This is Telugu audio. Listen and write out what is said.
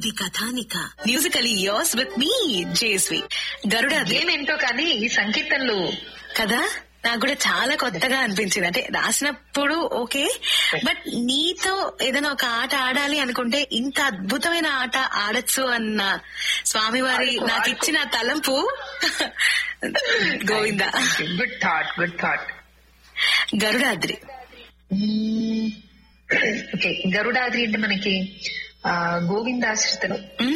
ఇది కథానిక మ్యూజికలీ యోర్స్ విత్ మీ జేస్వి గరుడ ఏమేంటో కానీ ఈ సంకీర్తనలు కదా నాకు కూడా చాలా కొత్తగా అనిపించింది అంటే రాసినప్పుడు ఓకే బట్ నీతో ఏదైనా ఒక ఆట ఆడాలి అనుకుంటే ఇంత అద్భుతమైన ఆట ఆడొచ్చు అన్న స్వామివారి ఆడుకో, నాకు ఆడుకో. ఇచ్చిన తలంపు Govinda good thought good thought Garudadri okay Garudadri అంటే మనకి ఆ, గోవిందాశ్రితలు